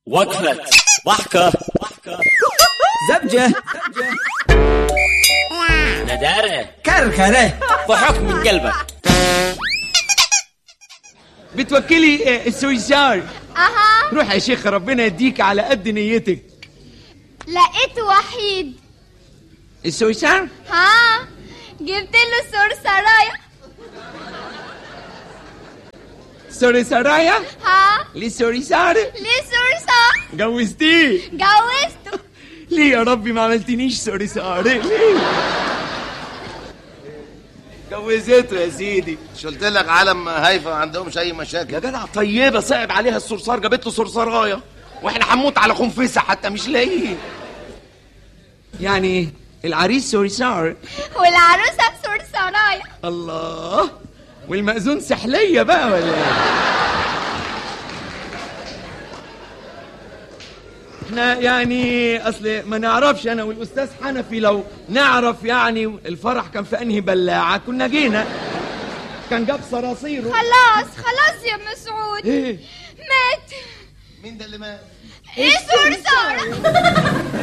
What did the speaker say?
وقفة ضحكة زبجة ندارة كركرة ضحك من قلبك بتوكلي آه، السويسار اها روح يا شيخ ربنا يديك على قد نيتك لقيت وحيد السويسار ها جبت له سرسرايا سوري سرايا ها للسوريسار ليه سرسار جوزتيه جوزته ليه يا ربي ما عملتنيش سوريسار ليه جوزته يا سيدي مش قلت لك عالم هايفه ما عندهمش اي مشاكل يا جدع طيبه صعب عليها الصرصار جابت له صرصرايه واحنا هنموت على خنفسه حتى مش لاقيين يعني العريس سوريسار والعروسه سرسرايا الله والمأذون سحلية بقى ولا ايه؟ احنا يعني اصل ما نعرفش انا والاستاذ حنفي لو نعرف يعني الفرح كان في انهي بلاعه كنا جينا كان جاب صراصيره خلاص خلاص يا مسعود ايه مات مين ده اللي مات ايه سرسار